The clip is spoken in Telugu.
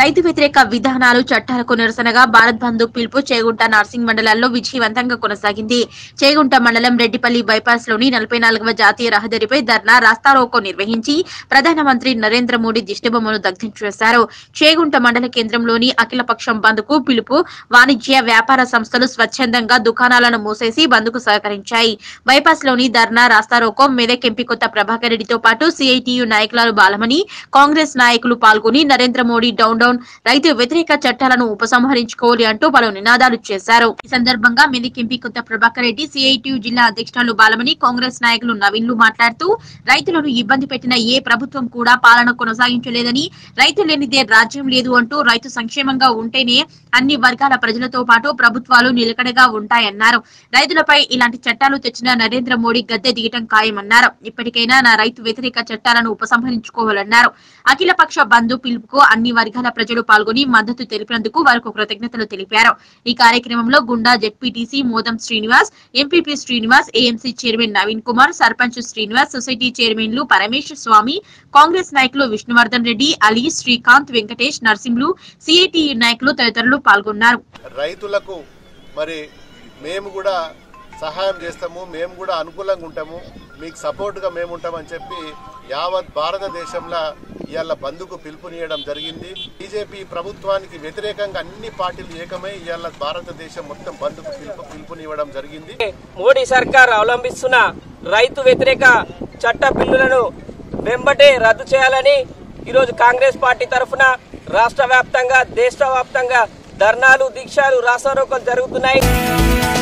రైతు వ్యతిరేక విధానాలు చట్టాలకు నిరసనగా భారత్ బంధు పిలుపు చేగుంట నర్సింగ్ మండలాల్లో విజయవంతంగా కొనసాగింది చేగుంట మండలం రెడ్డిపల్లి బైపాస్ లోని నలభై నాలుగవ జాతీయ రహదారిపై ధర్నా రాస్తారోకో నిర్వహించి ప్రధానమంత్రి నరేంద్ర మోడీ దిష్టిబొమ్మను దగ్ధం చేశారు చేగుంట మండల కేంద్రంలోని అఖిలపక్షం బంద్ కు పిలుపు వాణిజ్య వ్యాపార సంస్థలు స్వచ్ఛందంగా దుకాణాలను మూసేసి బంద్ కు సహకరించాయి బైపాస్ లోని ధర్నా రాస్తారోకో మెదక్ ఎంపీ కొత్త ప్రభాకర్ రెడ్డితో పాటు సిఐటియు నాయకులు బాలమని కాంగ్రెస్ నాయకులు పాల్గొని నరేంద్ర మోడీ డౌన్ డౌన్ రైతు వ్యతిరేక చట్టాలను ఉపసంహరించుకోవాలి అంటూ పలు నినాదాలు చేశారు ఈ సందర్భంగా మెదక్ ఎంపీ కొత్త ప్రభాకర్ రెడ్డి సిఐటియు జిల్లా అధ్యక్షురాలు బాలమని కాంగ్రెస్ నాయకులు నవీన్లు మాట్లాడుతూ రైతులను ఇబ్బంది పెట్టిన ఏ ప్రభుత్వం కూడా పాలన కొనసాగించలేదని రైతు లేనిదే రాజ్యం లేదు అంటూ రైతు సంక్షేమంగా ఉంటేనే అన్ని వర్గాల ప్రజలతో పాటు ప్రభుత్వాలు నిలకడగా ఉంటాయన్నారు రైతులపై ఇలాంటి చట్టాలు తెచ్చిన నరేంద్ర మోడీ గద్దె దిగటం ఖాయమన్నారు ఇప్పటికైనా నా రైతు వ్యతిరేక చట్టాలను ఉపసంహరించుకోవాలన్నారు అఖిలపక్ష బంధు పిలుపుకు అన్ని వర్గాల ప్రజలు పాల్గొని మద్దతు తెలిపినందుకు వారికి కృతజ్ఞతలు తెలిపారు ఈ కార్యక్రమంలో గుండా ZPTC Modam Srinivas MPP Srinivas AMC chairman Naveen Kumar sarpanch Srinivas society చైర్మన్లు పరమేశ్ స్వామి కాంగ్రెస్ నాయకులు విష్ణువర్ధన్ రెడ్డి అలీ శ్రీకాంత్ వెంకటేష్ నర్సింహులు సిఐటి నాయకులు తదితరులు పాల్గొన్నారు రైతులకు మరి మేము కూడా సహాయం చేస్తాము మేము కూడా అనుకూలంగా ఉంటాము మీకు సపోర్ట్గా మేము ఉంటామని చెప్పి యావత్ భారతదేశంలో ఇవాళ బంధుకు పిలుపునియడం జరిగింది బీజేపీ ప్రభుత్వానికి వ్యతిరేకంగా అన్ని పార్టీలు ఏకమై ఇవాళ భారతదేశం మొత్తం బంధుకు పిలుపు పిలుపునివ్వడం జరిగింది మోడీ సర్కార్ అవలంబిస్తున్న రైతు వ్యతిరేక చట్ట బిల్లులను వెంబటే రద్దు చేయాలని ఈరోజు కాంగ్రెస్ పార్టీ తరఫున రాష్ట్ర వ్యాప్తంగా దేశ వ్యాప్తంగా ధర్నాలు దీక్షలు రాస్తారోకలు జరుగుతున్నాయి